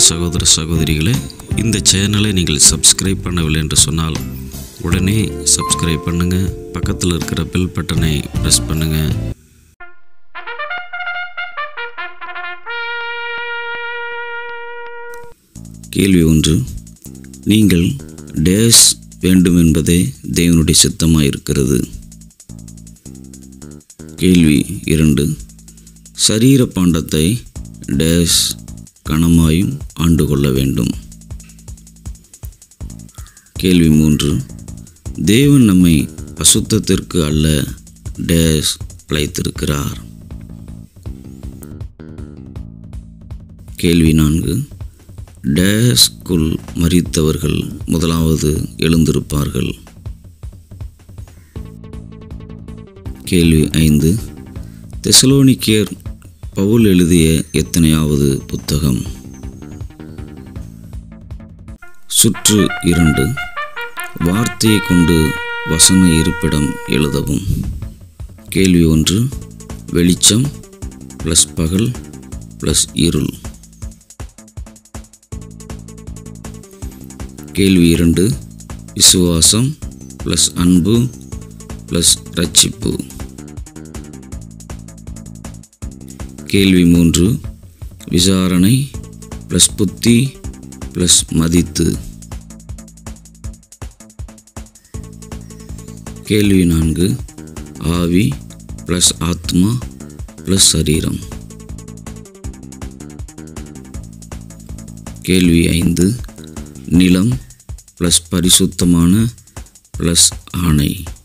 சகோதர சகோதரிகளே இந்த சேனலை நீங்கள் சப்ஸ்கிரைப் பண்ணவில்லை என்று சொன்னால் உடனே சப்ஸ்கிரைப் பண்ணுங்க பக்கத்தில் இருக்கிற பெல் பட்டனை ப்ரெஸ் பண்ணுங்க கேள்வி ஒன்று நீங்கள் டேஸ் வேண்டும் என்பதே தேவனுடைய சித்தமாயிருக்கிறது கேள்வி இரண்டு சரீர பாண்டத்தை டேஸ் கனமாயும் ஆண்டு கொள்ள வேண்டும் கேள்வி மூன்று தேவன் நம்மை அசுத்தத்திற்கு அல்ல டேஸ் அழைத்திருக்கிறார் கேள்வி நான்கு டேஸ்குள் மறித்தவர்கள் முதலாவது எழுந்திருப்பார்கள் கேள்வி ஐந்து தெசலோனிக்கேர் பவுல் எழுதிய எத்தனையாவது புத்தகம் சுற்று இரண்டு வார்த்தையை கொண்டு வசன இருப்பிடம் எழுதவும் கேள்வி ஒன்று வெளிச்சம் ப்ளஸ் பகல் ப்ளஸ் இருள் கேள்வி இரண்டு விசுவாசம் ப்ளஸ் அன்பு ப்ளஸ் ரட்சிப்பு கேள்வி மூன்று விசாரணை ப்ளஸ் புத்தி ப்ளஸ் மதித்து கேள்வி நான்கு ஆவி ப்ளஸ் ஆத்மா ப்ளஸ் சரீரம் கேள்வி ஐந்து நிலம் ப்ளஸ் பரிசுத்தமான ப்ளஸ் ஆணை